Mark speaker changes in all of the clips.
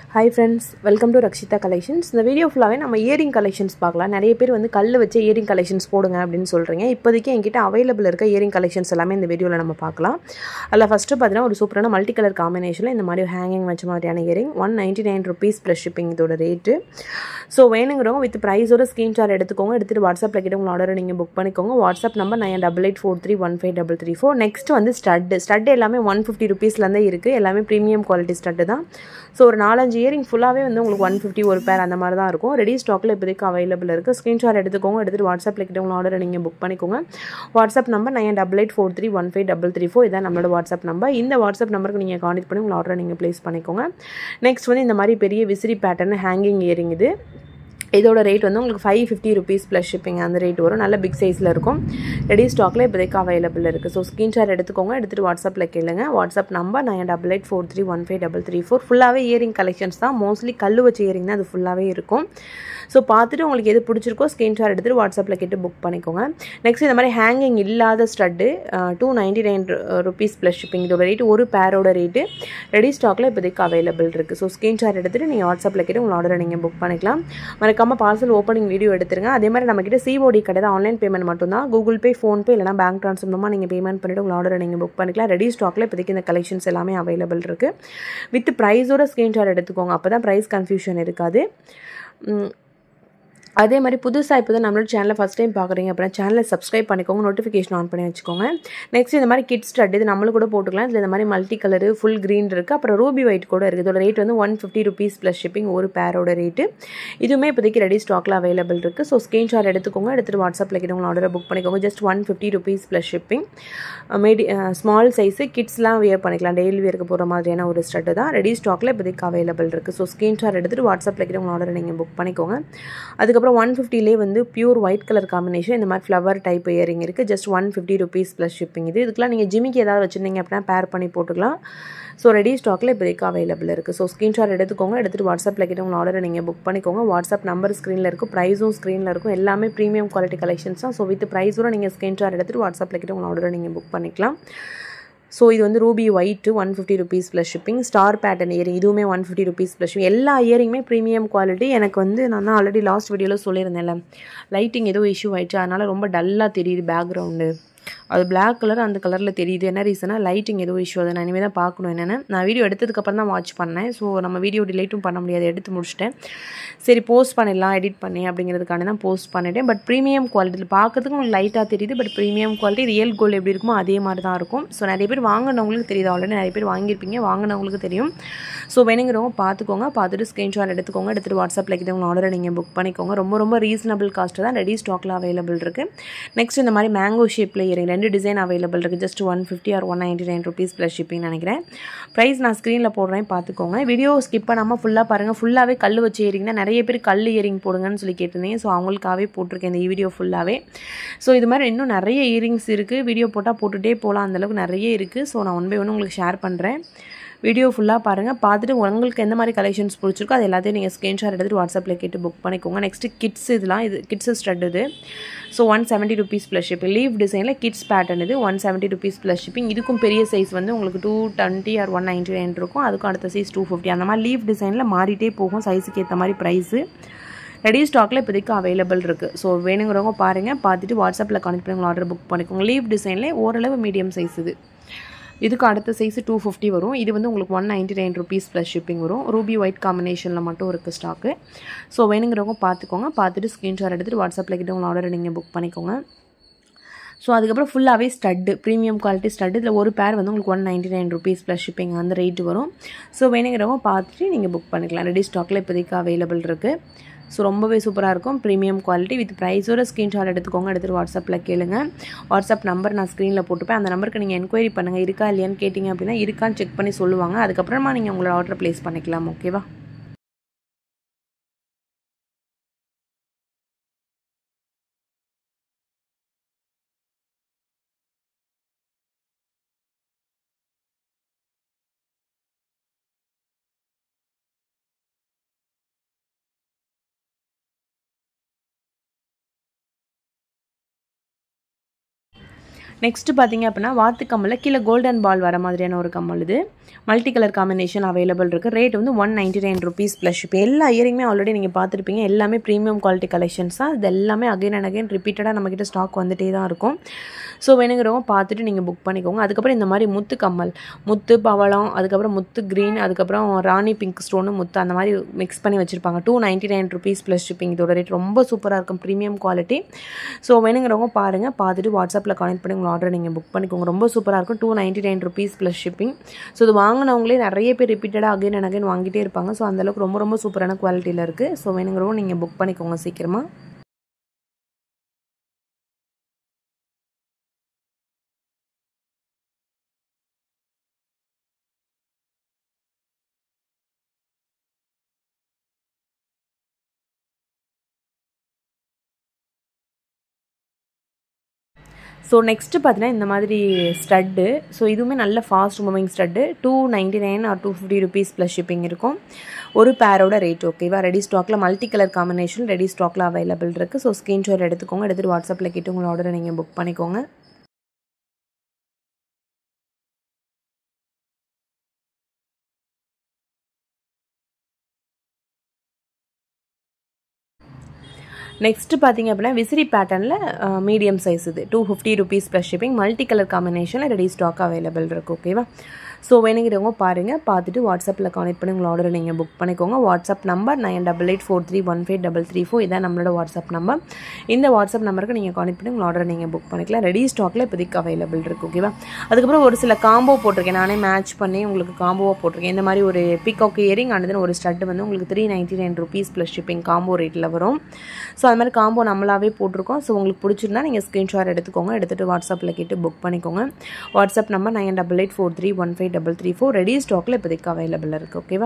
Speaker 1: hi friends welcome to Rakshitha collections இந்த video ஃபுல்லாகவே நம்ம இயரிங் கலெக்ஷன்ஸ் பார்க்கலாம் நிறைய பேர் வந்து கல் வச்சு இயரிங் கலெக்ஷன்ஸ் போடுங்க அப்படின்னு சொல்கிறீங்க இப்போதைக்கு என்கிட்ட அவைலபிள் இருக்க இயரிங் கலெக்ஷன்ஸ் எல்லாமே இந்த வீடியோவில் நம்ம பார்க்கலாம் அதில் ஃபஸ்ட்டு பார்த்தீங்கன்னா ஒரு சூப்பரான மல்டி கலர் காம்பினேஷனில் இந்த மாதிரி ஹேங்கிங் வச்ச மாதிரியான earring one ninety nine rupees plus shipping இதோட ரேட்டு ஸோ வேணுங்கிறவங்க வித் ப்ரைஸோட ஸ்க்ரீன்ஷாட் எடுத்துக்கோங்க எடுத்துகிட்டு வாட்ஸ்அப்பில் கிட்ட உங்கள் ஆர்டரை நீங்கள் புக் பண்ணிக்கோங்க WhatsApp number nine double eight four three one five double three four next வந்து ஸ்டட்டு ஸ்டட் எல்லாமே ஒன் ஃபிஃப்டி ருபீஸ்லேருந்தே இருக்குது எல்லாமே ப்ரீமியம் குவாலிட்டி ஸ்டட்டு தான் ஸோ ஒரு நாலஞ்சு இயரிங் ஃபுல்லாகவே வந்து உங்களுக்கு ஒன் ஃபிஃப்டி ஒரு பேர் அந்த மாதிரி தான் இருக்கும் ரெடி ஸ்டாக்கில் இப்போதைக்கு அவைலபிள் இருக்குது ஸ்க்ரீன்ஷாட் எடுத்துக்கோங்க எடுத்துகிட்டு வாட்ஸ்அப்பில் கிட்ட உங்கள் ஆர்டரை நீங்கள் புக் பண்ணிக்கோங்க WhatsApp number nine double eight four three one five double three four இதான் நம்மளோட வாட்ஸ்அப் நம்பர் இந்த வாட்ஸ்அப் நம்பருக்கு நீங்கள் கான்டெக்ட் பண்ணி உங்கள் ஆர்டரை நீங்கள் ப்ளேஸ் பண்ணிக்கோங்க நெக்ஸ்ட் வந்து இந்த மாதிரி பெரிய விசிறி பேட்டர்ன் ஹேங்கிங் இயரிங் இது இதோட ரேட் வந்து உங்களுக்கு five fifty rupees plus shipping அந்த ரேட் வரும் நல்ல பிக் சைஸில் இருக்கும் ரெடி ஸ்டாக்கில் இப்போதைக்கு அவைலபிள் இருக்குது ஸோ ஸ்க்ரீன்ஷாட் எடுத்துக்கோங்க எடுத்துகிட்டு வாட்ஸ்அப்பில் கேளுங்க WhatsApp number nine double eight four three one five double three four ஃபுல்லாகவே இயரிங் கலெக்ஷன்ஸ் தான் மோஸ்ட்லி கல் வச்ச இயரிங் தான் அது ஃபுல்லாகவே இருக்கும் ஸோ பார்த்துட்டு உங்களுக்கு எது பிடிச்சிருக்கோ ஸ்க்ரீன்ஷாட் எடுத்துகிட்டு வாட்ஸ்அப்பில் கேட்டு புக் பண்ணிக்கோங்க நெக்ஸ்ட் இந்த மாதிரி ஹேங்கிங் இல்லாத stud two ninety nine rupees plus shipping இதோட ரேட்டு ஒரு பேரோட ரேட்டு ரெடி ஸ்டாக்கில் இப்போதைக்கு அவைலபிள் இருக்குது ஸோ ஸ்க்ரீன்ஷாட் எடுத்துகிட்டு நீங்கள் வாட்ஸ்அப்பில் கேட்டு உங்கள் ஆர்டரை நீங்கள் புக் பண்ணிக்கலாம் மறக்காமல் பார்சல் ஓப்பனிங் வீடியோ எடுத்துருங்க அதே மாதிரி நம்மக்கிட்ட சிஓடி கிடையாது ஆன்லைன் பேமெண்ட் மட்டும்தான் கூகுள் பே ஃபோன்பே இல்லைனா பேங்க் ட்ரான்ஸ்ஃபர் மூலமாக நீங்கள் பேமெண்ட் பண்ணிவிட்டு உங்கள் ஆர்டரை நீங்கள் புக் பண்ணிக்கலாம் ரெடி ஸ்டாக்கில் இப்போதைக்கு இந்த கலெக்ஷன்ஸ் எல்லாமே அவைலபிள் இருக்குது வித் ப்ரைஸோட ஸ்க்ரீன்ஷாட் எடுத்துக்கோங்க அப்போ தான் ப்ரைஸ் கன்ஃபியூஷன் இருக்காது அதே மாதிரி புதுசாக இப்போ தான் நம்மளோட சேனலை ஃபஸ்ட் டைம் பார்க்குறீங்க அப்படின்னா சேனலை சப்ஸ்கிரைப் பண்ணிக்கோங்க நோட்டிஃபிகேஷன் ஆன் பண்ணி வச்சுக்கோங்க நெக்ஸ்ட் இந்த மாதிரி கிட்ஸ் ஸ்டட் இது நம்மளும் கூட போட்டுக்கலாம் இதில் இந்த மாதிரி மல்டி கலரு ஃபுல் க்ரீன் இருக்குது அப்புறம் ரூபி ஒயிட் கூட இருக்குது இதோட ரேட் வந்து one fifty rupees plus shipping ஒரு பேரோட ரேட்டு இதுவுமே இப்போதைக்கு ரெடி ஸ்டாக்கில் அவைலபிள் இருக்குது ஸோ ஸ்க்ரீன்ஷாட் எடுத்துக்கோங்க எடுத்துகிட்டு வாட்ஸ்அப்பில் கிட்ட உங்கள் ஆர்டரை புக் பண்ணிக்கோங்க just one fifty rupees plus shipping மீடி ஸ்மால் சைஸு கிட்ஸ்லாம் வியர் பண்ணிக்கலாம் டெய்லி வியருக்கு போகிற மாதிரியான ஒரு ஸ்டட்டு தான் ரெடி ஸ்டாக்கில் இப்போதைக்கு அவைலபிள் இருக்குது ஸோ ஸ்க்ரீன்ஷாட் எடுத்துகிட்டு வாட்ஸ்அப்பில் கிட்ட உங்கள் ஆர்டரை நீங்கள் புக் பண்ணிக்கோங்க அதுக்கப்புறம் ஒன் ஃபிஃப்டிலே வந்து பியூர் ஒயிட் கலர் காம்பினேஷன் இந்த மாதிரி ஃப்ளவர் டைப் இயரிங் இருக்குது just one fifty rupees plus shipping இது இதுக்கெலாம் நீங்கள் ஜிமிக்கு ஏதாவது வச்சுருந்தீங்க அப்படின்னா பேர் பண்ணி போட்டுக்கலாம் ஸோ ரெடி ஸ்டாக்கில் இப்போதைக்கு அவைலபிள் இருக்குது ஸோ ஸ்க்ரீன்ஷாட் எடுத்துக்கோங்க எடுத்துகிட்டு வாட்ஸ்அப்பில் கிட்ட உங்கள் ஆர்டரை நீங்கள் புக் பண்ணிக்கோங்க வாட்ஸ்அப் நம்பர் ஸ்க்ரீனில் இருக்கும் ப்ரைஸும் ஸ்க்ரீனில் இருக்கும் எல்லாமே ப்ரீமியம் குவாலிட்டி கலெக்ஷன்ஸ் தான் ஸோ வித் ப்ரைஸோட நீங்கள் ஸ்க்ரீன்ஷாட் எடுத்துகிட்டு வாட்ஸ்அப்பில் கிட்ட உங்கள் ஆர்டரை நீங்கள் புக் பண்ணிக்கலாம் ஸோ இது வந்து ruby white one fifty rupees plus shipping star pattern earring இதுவுமே one fifty rupees plus shipping எல்லா இயரிங்குமே ப்ரீமியம் குவாலிட்டி எனக்கு வந்து நான் தான் ஆல்ரெடி லாஸ்ட் வீடியோவில் சொல்லியிருந்தேன்ல லைட்டிங் ஏதோ இஷ்யூ ஆயிடுச்சு அதனால் ரொம்ப டல்லாக தெரியுது பேக்ரவுண்டு அது பிளாக் கலர் அந்த கலரில் தெரியுது என்ன ரீசனாக லைட்டிங் ஏதோ இஷ்யூ அதை நான் இனிமேல் தான் பார்க்கணும் என்னென்னு நான் வீடியோ எடுத்ததுக்கப்புறம் தான் வாட்ச் பண்ணேன் ஸோ நம்ம வீடியோ டிலேட்டும் பண்ண முடியாது எடுத்து முடிச்சிட்டேன் சரி போஸ்ட் பண்ணிடலாம் எடிட் பண்ணி அப்படிங்கிறதுக்காண்டி தான் போஸ்ட் பண்ணிட்டேன் பட் ப்ரீமியம் குவாலிட்டியில் பார்க்கறதுக்கு உங்களுக்கு லைட்டாக தெரியுது but premium quality real gold எப்படி இருக்குமோ அதே மாதிரி தான் இருக்கும் ஸோ நிறைய பேர் வாங்கினவங்களுக்கு தெரியுது ஆல்ரெடி நிறைய பேர் வாங்கியிருப்பீங்க வாங்கினவங்களுக்கு தெரியும் ஸோ வேணுங்கிறவங்க பார்த்துக்கோங்க பார்த்துட்டு ஸ்க்ரீன்ஷாட் எடுத்துக்கோங்க எடுத்துகிட்டு வாட்ஸ்அப்பில் கிட்ட உங்கள் ஆர்டரை நீங்கள் புக் பண்ணிக்கோங்க ரொம்ப ரொம்ப ரீசனபிள் காஸ்ட்டு தான் ரெடி ஸ்டாக்கில் அவைலபிள் இருக்குது நெக்ஸ்ட் இந்த மாதிரி மேங்கோ ஷேப்பில் இயரிங் ரெண்டு டிசைன் அவைலபிள் இருக்குது just one fifty or one ninety nine rupees plus shipping நினைக்கிறேன் ப்ரைஸ் நான் ஸ்க்ரீனில் போடுறேன் பார்த்துக்கோங்க வீடியோ ஸ்கிப் பண்ணாமல் ஃபுல்லாக பாருங்கள் ஃபுல்லாகவே கல் வச்சு இயரிங்னா நிறைய பேர் கல் இயரிங் போடுங்கன்னு சொல்லி கேட்டிருந்தீங்க ஸோ அவங்களுக்காகவே போட்டிருக்கேன் இந்த வீடியோ ஃபுல்லாகவே ஸோ இது மாதிரி இன்னும் நிறைய இயரிங்ஸ் இருக்குது வீடியோ போட்டால் போட்டுகிட்டே போகலாம் அந்தளவுக்கு நிறைய இருக்குது ஸோ நான் ஒன் பை ஒன்று உங்களுக்கு ஷேர் பண்ணுறேன் வீடியோ ஃபுல்லாக பாருங்கள் பார்த்துட்டு உங்களுக்கு எந்த மாதிரி கலெக்ஷன்ஸ் பிடிச்சிருக்கோ அது எல்லாத்தையும் நீங்கள் ஸ்க்ரீன்ஷாட் எடுத்துகிட்டு வாட்ஸ்அப்பில் கேட்டு புக் பண்ணிக்கோங்க நெக்ஸ்ட்டு கிட்ஸ் இதெல்லாம் இது கிட்ஸ் ஸ்டட் இது so one seventy rupees plus shipping leaf டிசைனில் கிட்ஸ் பேட்டர்ன் இது one seventy rupees plus shipping இதுக்கும் பெரிய சைஸ் வந்து உங்களுக்கு two twenty or one ninety nine இருக்கும் அதுக்கும் அடுத்த சைஸ் டூ ஃபிஃப்டி அந்த மாதிரி லீவ் டிசைனில் மாறிட்டே போகும் சைஸுக்கு ஏற்ற மாதிரி ப்ரைஸு ரெடி ஸ்டாக்கில் இப்போதைக்கு அவைலபிள் இருக்குது ஸோ வேணுங்கிறவங்க பாருங்கள் பார்த்துட்டு வாட்ஸ்அப்பில் கனெக்ட் பண்ணி உங்கள் ஆர்டர் புக் பண்ணிக்கோங்க லீவ் டிசைன்லேயே ஓரளவு மீடியம் சைஸ் இது இதுக்கு அடுத்த சைஸு டூ ஃபிஃப்டி வரும் இது வந்து உங்களுக்கு one ninety nine rupees plus shipping வரும் ரூபி ஒயிட் காம்பினேஷனில் மட்டும் இருக்குது ஸ்டாக்கு ஸோ வேணுங்கிறவங்க பார்த்துக்கோங்க பார்த்துட்டு ஸ்க்ரீன்ஷாட் எடுத்துகிட்டு வாட்ஸ்அப்பில் கிட்ட உங்கள் ஆர்டரை நீங்கள் புக் பண்ணிக்கோங்க ஸோ அதுக்கப்புறம் ஃபுல்லாகவே ஸ்டட்டு ப்ரீமியம் குவாலிட்டி ஸ்டட்டு இதில் ஒரு பேர் வந்து உங்களுக்கு one ninety nine rupees plus shipping அந்த ரேட்டு வரும் ஸோ வேணுங்கிறவங்க பார்த்துட்டு நீங்கள் புக் பண்ணிக்கலாம் ரெடி ஸ்டாக்கில் இப்போதைக்கு அவைலபிள் இருக்குது ஸோ ரொம்பவே சூப்பராக இருக்கும் ப்ரீமியம் குவாலிட்டி வித் ப்ரைஸோட ஸ்க்ரீன்ஷாட் எடுத்துக்கோங்க எடுத்துகிட்டு வாட்ஸ்அப்பில் கேளுங்க வாட்ஸ்அப் நம்பர் நான் ஸ்க்ரீனில் போட்டுப்பேன் அந்த நம்பருக்கு நீங்கள் என்கொயரி பண்ணுங்கள் இருக்கா இல்லையான்னு கேட்டிங்க அப்படின்னா இருக்கான்னு செக் பண்ணி சொல்லுவாங்க அதுக்கப்புறமா நீங்கள் உங்களோட ஆர்டர் ப்ளேஸ் பண்ணிக்கலாம் ஓகேவா நெக்ஸ்ட்டு பார்த்தீங்க அப்படின்னா வாத்து கம்மலில் கீழே கோல்டன் பால் வர மாதிரியான ஒரு கம்மல் இது மல்டி கலர் காம்பினேஷன் அவைலபிள் இருக்குது ரேட் வந்து one ninety nine rupees plus இப்போ எல்லா இயரிங்குமே ஆல்ரெடி நீங்கள் பார்த்துருப்பீங்க எல்லாமே ப்ரீமியம் குவாலிட்டி கலெக்ஷன்ஸ் தான் இது எல்லாமே அகைன் அண்ட் அகைன் ரிப்பீட்டடாக நம்மக்கிட்ட ஸ்டாக் வந்துட்டே தான் இருக்கும் ஸோ வேணுங்கிறவங்க பார்த்துட்டு நீங்கள் புக் பண்ணிக்கோங்க அதுக்கப்புறம் இந்த மாதிரி முத்து கம்மல் முத்து பவளம் அதுக்கப்புறம் முத்து க்ரீன் அதுக்கப்புறம் ராணி பிங்க் ஸ்டோனு முத்து அந்த மாதிரி மிக்ஸ் பண்ணி வச்சுருப்பாங்க two ninety nine rupees plus shipping இதோட ரேட் ரொம்ப சூப்பராக இருக்கும் ப்ரீமியம் குவாலிட்டி ஸோ வேணுங்கிறவங்க பாருங்கள் பார்த்துட்டு வாட்ஸ்அப்பில் கனெக்ட் பண்ணி உங்கள் ஆர்டர் நீங்கள் புக் பண்ணிக்கோங்க ரொம்ப சூப்பராக இருக்கும் two ninety nine rupees plus shipping so இது வாங்கினவங்களே நிறைய பேர் ரிப்பீட்டடாக அகைன் அண்ட் அகைன் வாங்கிட்டே இருப்பாங்க ஸோ அந்தளவுக்கு ரொம்ப ரொம்ப சூப்பரான குவாலிட்டியில் இருக்குது ஸோ வேணுங்கிறவங்க நீங்கள் புக் பண்ணிக்கோங்க சீக்கிரமாக ஸோ நெக்ஸ்ட்டு பார்த்தீங்கன்னா இந்த மாதிரி ஸ்டட்டு ஸோ இதுவுமே நல்ல fast moving stud two ninety nine or two fifty rupees plus shipping இருக்கும் ஒரு பேரோட ரேட் ஓகேவா ரெடி ஸ்டாக்கில் மல்டி கலர் காம்பினேஷன் ரெடி ஸ்டாக்கில் அவைலபிள் இருக்குது ஸோ ஸ்க்ரீன்ஷாட் எடுத்துக்கோங்க எடுத்துகிட்டு வாட்ஸ்அப்பில் கேட்டு உங்களோட ஆர்டரை நீங்கள் புக் பண்ணிக்கோங்க நெக்ஸ்ட்டு பார்த்தீங்க அப்படின்னா விசிறி பேட்டர்னில் மீடியம் சைஸ் இது two fifty rupees plus shipping multi colour காம்பினேஷனில் ரெடி ஸ்டாக் அவைலபிள் இருக்குது ஓகேவா ஸோ வேணுங்கிறவங்க பாருங்கள் பார்த்துட்டு வாட்ஸ்அப்பில் கனெக்ட் பண்ணி உங்கள் ஆர்டரை நீங்கள் புக் பண்ணிக்கோங்க WhatsApp number nine double eight four three one five double three four இதான் நம்மளோட வாட்ஸ்அப் நம்பர் இந்த வாட்ஸ்அப் நம்பருக்கு நீங்கள் கனெக்ட் பண்ணி உங்கள் ஆர்டரை நீங்கள் புக் பண்ணிக்கலாம் ரெடி ஸ்டாக்கில் இப்போதைக்கு அவைலபிள் இருக்குது ஓகேவா அதுக்கப்புறம் ஒரு சில காம்போ போட்டிருக்கேன் நானே மேட்ச் பண்ணி உங்களுக்கு காம்போவாக போட்டிருக்கேன் இந்த மாதிரி ஒரு பிகாக் இயரிங் ஆனதுன்னு ஒரு ஸ்டட் வந்து உங்களுக்கு three ninety nine rupees plus shipping combo ரேட்டில் வரும் ஸோ அது மாதிரி காம்போ நம்மளாவே போட்டிருக்கோம் ஸோ உங்களுக்கு பிடிச்சிருந்தா நீங்கள் ஸ்க்ரீன்ஷாட் எடுத்துக்கோங்க எடுத்துகிட்டு வாட்ஸ்அப்பில் கேட்டு புக் பண்ணிக்கோங்க WhatsApp number nine double eight four three one five double three four ready ஸ்டாக்கில் இப்போதைக்கு அவைலபிள் இருக்குது ஓகேவா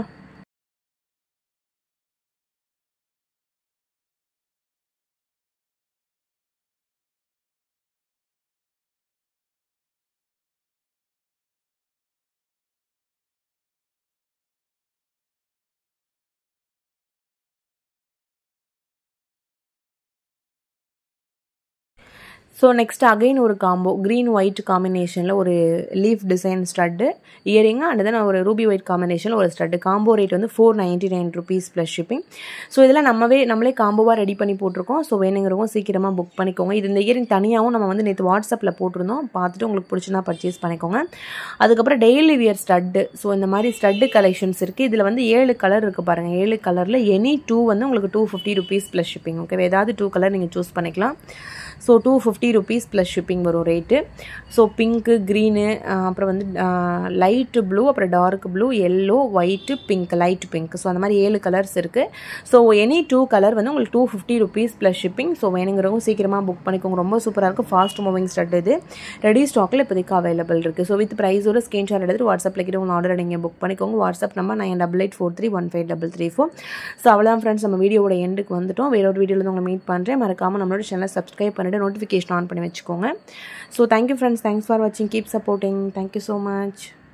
Speaker 1: ஸோ நெக்ஸ்ட் அகைன் ஒரு காம்போ க்ரீன் ஒயிட் காம்பினேஷனில் ஒரு leaf design stud earring and then ஒரு ரூபி ஒயிட் காம்பினேஷனில் ஒரு ஸ்டட்டு காம்போ ரேட் வந்து four ninety nine rupees plus shipping so இதெல்லாம் நம்மவே நம்மளே காம்போவாக ரெடி பண்ணி போட்டிருக்கோம் ஸோ வேணுங்கிறவங்க சீக்கிரமாக புக் பண்ணிக்கோங்க இது இந்த இயரிங் தனியாகவும் நம்ம வந்து நேற்று வாட்ஸ்அப்பில் போட்டிருந்தோம் பார்த்துட்டு உங்களுக்கு பிடிச்சினா பர்ச்சேஸ் பண்ணிக்கோங்க அதுக்கப்புறம் டெய்லி வியர் ஸ்டட்டு ஸோ இந்த மாதிரி ஸ்டட்டு கலெக்ஷன்ஸ் இருக்குது இதில் வந்து ஏழு கலர் இருக்குது பாருங்கள் ஏழு கலரில் எனி டூ வந்து உங்களுக்கு two fifty rupees plus shipping okay ஏதாவது டூ கலர் நீங்கள் சூஸ் பண்ணிக்கலாம் so two fifty rupees plus shipping வரும் ரேட்டு ஸோ பிங்க்கு க்ரீனு அப்புறம் வந்து லைட்டு ப்ளூ அப்புறம் dark blue yellow white pink light pink so அந்த மாதிரி ஏழு கலர்ஸ் இருக்குது ஸோ எனி டூ கலர் வந்து உங்களுக்கு two fifty rupees plus shipping so வேணுங்கிறவங்க சீக்கிரமாக புக் பண்ணிக்கோங்க ரொம்ப சூப்பராக இருக்கும் ஃபாஸ்ட் மூவிங் ஸ்டட் இது ரெடி ஸ்டாக்கில் இப்போதைக்கு அவைலபிள் இருக்குது ஸோ வித் ப்ரைஸோட ஸ்க்ரீன்ஷாட் எடுத்துட்டு வாட்ஸ்அப்பில் கிட்ட உங்கள் ஆர்டரை நீங்கள் புக் பண்ணிக்கோங்க WhatsApp number nine double eight four three one five double three four so அவ்வளோதான் ஃப்ரெண்ட்ஸ் நம்ம வீடியோட எண்டுக்கு வந்துட்டோம் வேற ஒரு வீடியோவில் உங்களை மீட் பண்ணுறேன் மறக்காமல் நம்மளோட சேனலை சப்ஸ்கிரைப் பண்ணிட்டு நோட்டிஃபிகேஷன் ஆன் பண்ணி வச்சுக்கோங்க so thank you friends thanks for வாட்சிங் keep supporting thank you so much